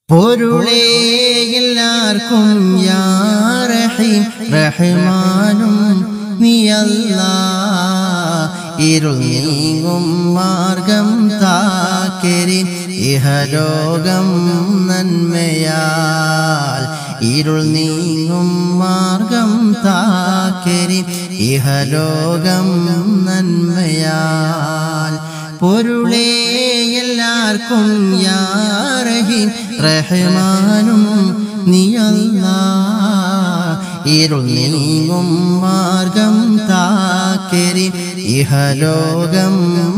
പൊരുളേ എല്ലാവർക്കും യാ റഹീം റഹ്മാനും നീയല്ല ഇരുൾ നീങ്ങും മാർഗം താക്കരി ഇഹലോകം നന്മയാൽ ഇരുൾ നീങ്ങും മാർഗം താക്കരി ഇഹലോകം നന്മയാൽ പൊരുളേ എല്ലാവർക്കും യാ റഹീം റഹ്മാനും നീയല്ല ഇരുൾ നീങ്ങും മാർഗം താക്കരി ഇഹലോകം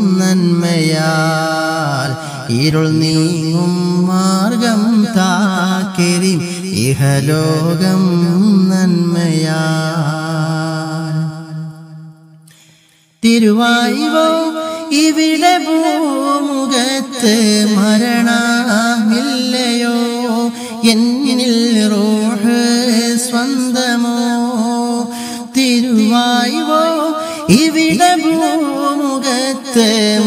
നന്മയാൽ ഇരുൾ നീങ്ങും മാർഗം താക്കരി ഇഹലോകം നന്മയാൽ തിരുവായുവോ ഇവിടെ ഭൂമുഖത്ത് മരണമില്ലയോ എന്നിൽ റോഹ് സ്വന്തമോ തിരുവായുവോ ഇവിടെ ഭൂമുഖത്ത്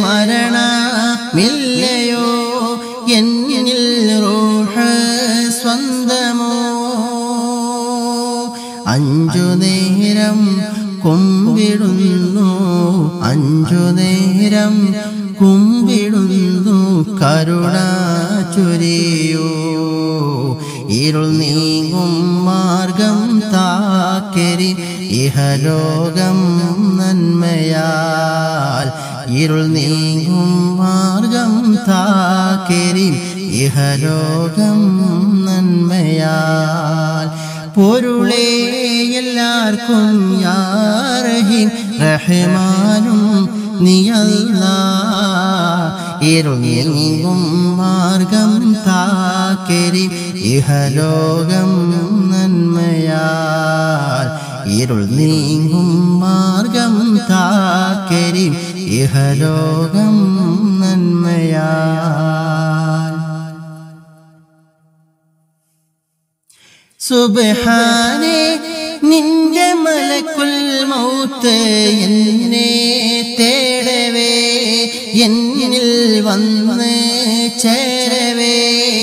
മരണമില്ലയോ എന്നിൽ റോഹ് സ്വന്തമോ അഞ്ചു നേരം കുമ്പിടുന്നു അഞ്ചു നേരം കുമ്പിടുന്നു കരുണ ചൊരിയോ ഇരുൾ നീങ്ങും മാർഗം താക്കരി ഇഹലോകം നന്മയാൽ ഇരുൾ നീങ്ങും മാർഗം താക്കരി ഇഹലോകം നന്മയാൽ പൊരുളേ എല്ലാവർക്കും യാറഹിം റഹ്മാനും നീയല്ല ഇരുൾ നീങ്ങും മാർഗം താക്കരി ഇഹലോകം നന്മയാൽ ഇരുൾ നീങ്ങും മാർഗം താക്കരി ഇഹലോകം നന്മയാൽ സുബഹാനെ നിന്റെ മലക്കുൽ മൗത്ത് എന്നെ തേടവേ എന്നിൽ വന്ന് ചേരവേ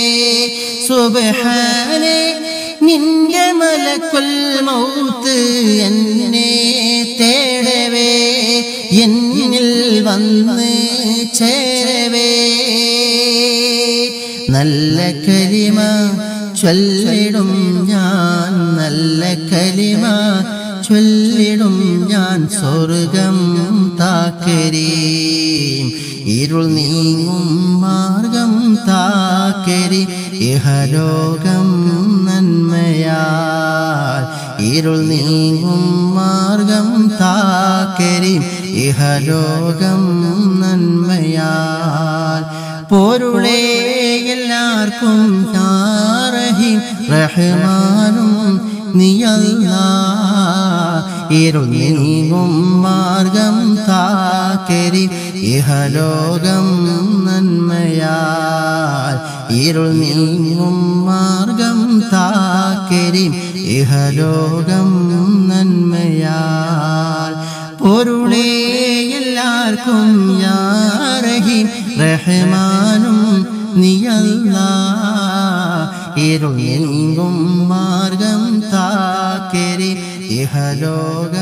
സുബഹാനെ നിന്റെ മലക്കുൽ മൗത്ത് എന്നെ തേടവേ എന്നിൽ വന്ന് ചേരവേ നല്ല കരിമ ചൊല്ലിടും ഞാൻ നല്ല കലിമ ചൊല്ലിടും ഞാൻ സ്വർഗം താക്കരി ഇരുൾ നീങ്ങും മാർഗം താക്കരി ഇഹലോകം നന്മയാൽ ഇരുൾ നീങ്ങും മാർഗം താക്കരി ഇഹലോകം നന്മയാൽ പൊരുളേ എല്ലാവർക്കും യാറഹിം റഹ്മാനും നീയല്ല ഇരുൾ നീങ്ങും മാർഗം താക്കരി ഇഹലോകം നന്മയാൽ ഇരുൾ നീങ്ങും മാർഗം താക്കരി ഇഹലോകം നന്മയാൽ പൊരുളേ എല്ലാവർക്കും യാറഹിം റഹ്മാനും നീയല്ല ഇരുൾ നീങ്ങും മാർഗം താക്കരി ഇഹലോക